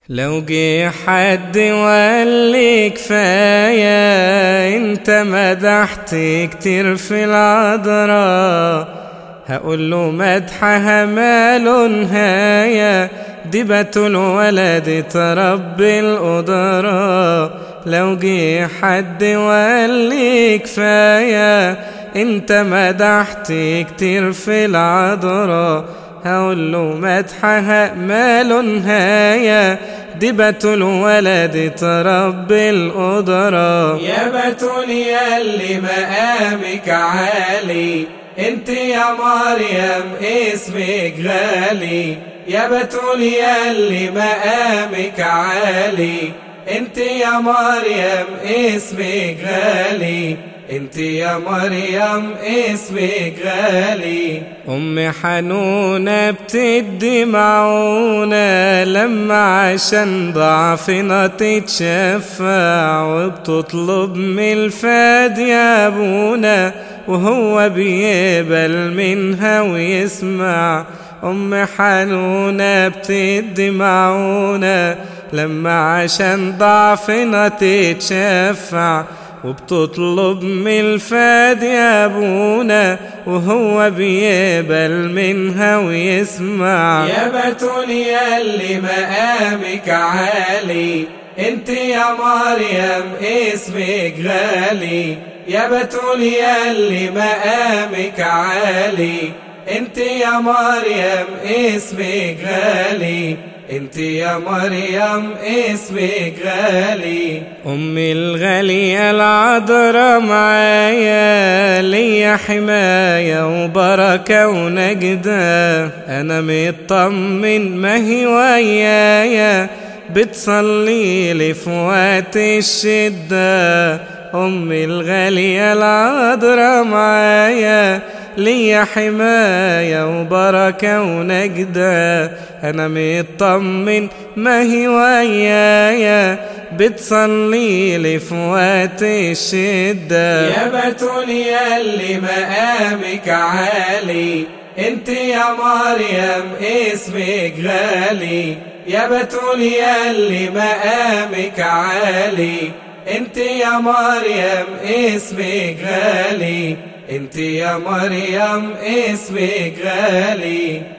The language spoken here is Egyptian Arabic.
لو جه حد وقال لي كفاية انت مدحت كتير في العذراء هقول له مدحها ماله نهاية دي بتول ولد تربي القدرة لو جه حد وقال لي كفاية انت مدحت كتير في العذراء هقول له مدحها ماله نهاية دي بتول ولد تربي القدرة يا بتول يا اللي مقامك عالي انت يا مريم اسمك غالي يا بتول يا اللي مقامك عالي انت يا مريم اسمك غالي انت يا مريم اسمك غالي أم حنونة بتدي معونة لما عشان ضعفنا تتشفع وبتطلب من الفاد يا أبونا وهو بيقبل منها ويسمع أم حنونة بتدي معونة لما عشان ضعفنا تتشفع وبتطلب من الفاد يا ابونا وهو بيقبل منها ويسمع يا بتول يا اللي مقامك عالي انت يا مريم اسمك غالي يا بتول يا اللي مقامك عالي انت يا مريم اسمك غالي انت يا مريم اسمك غالي أمي الغالية العذراء معايا ليا حماية وبركة ونجدة أنا مطمن ما هي ويايا بتصلي لي في وقت الشدة أمي الغالية العذراء معايا ليا حماية وبركة ونجدة أنا مطمن ما هي ويايا بتصلي لي في وقت الشدة يا بتول يا اللي مقامك عالي انت يا مريم اسمك غالي يا بتول يا اللي مقامك عالي انت يا مريم اسمك غالي انت يا مريم اسمك غالي